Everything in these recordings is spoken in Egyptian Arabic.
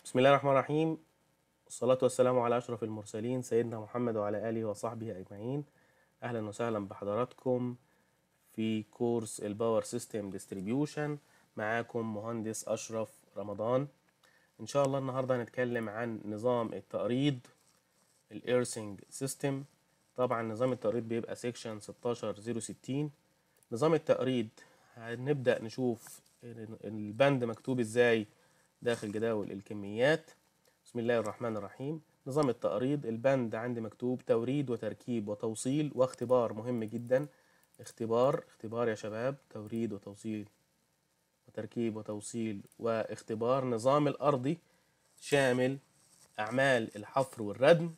بسم الله الرحمن الرحيم والصلاة والسلام على أشرف المرسلين سيدنا محمد وعلى آله وصحبه أجمعين أهلا وسهلا بحضراتكم في كورس الباور سيستم ديستريبيوشن معاكم مهندس أشرف رمضان إن شاء الله النهاردة هنتكلم عن نظام التقريض الإيرسينج سيستم طبعا نظام التقريض بيبقى سيكشن 16060 نظام التقريض هنبدأ نشوف البند مكتوب ازاي داخل جداول الكميات بسم الله الرحمن الرحيم نظام التقريض البند عندي مكتوب توريد وتركيب وتوصيل واختبار مهم جدا اختبار اختبار يا شباب توريد وتوصيل وتركيب وتوصيل واختبار نظام الأرضي شامل أعمال الحفر والردم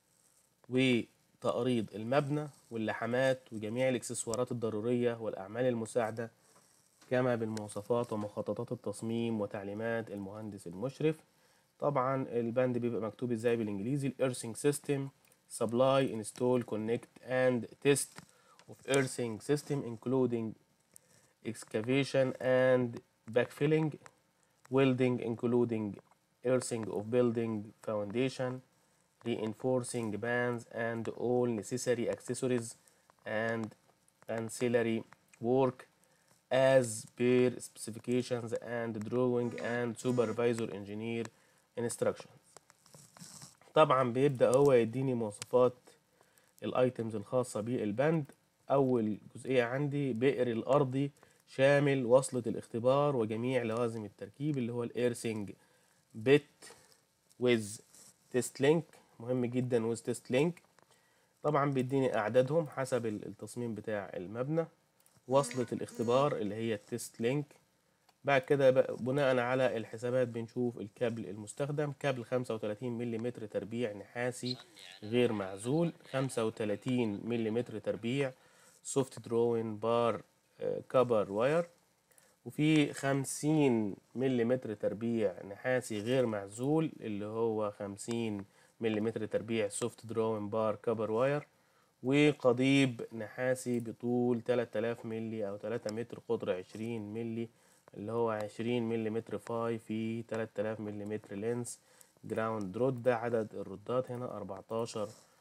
وتقريض المبنى واللحامات وجميع الإكسسوارات الضرورية والأعمال المساعدة كما بالمواصفات ومخططات التصميم وتعليمات المهندس المشرف طبعا البند بيبقى مكتوب ازاي بالانجليزي الارسينج سيستم supply install connect and test of earthing system including excavation and backfilling welding including earthing of building foundation reinforcing bands and all necessary accessories and ancillary work as per specifications and drawing and supervisor engineer instructions طبعا بيبدأ هو يديني مواصفات الايتمز الخاصة بالبند اول جزئية عندي بئر الارضي شامل وصلة الاختبار وجميع لوازم التركيب اللي هو الايرسينج بت ويز تيست لينك مهم جدا ويز تيست لينك طبعا بيديني اعدادهم حسب التصميم بتاع المبنى وصلة الاختبار اللي هي التيست لينك بعد كده بناء على الحسابات بنشوف الكابل المستخدم كابل 35 ملم تربيع نحاسي غير معزول 35 ملم تربيع سوفت دروين بار كبر واير وفي 50 ملم تربيع نحاسي غير معزول اللي هو 50 ملم تربيع سوفت دروين بار كبر واير وقضيب نحاسي بطول 3000 ملي أو 3 متر قطر 20 ملي اللي هو 20 ملم فاي في 3000 ملم لينس جراوند رود ده عدد الردات هنا 14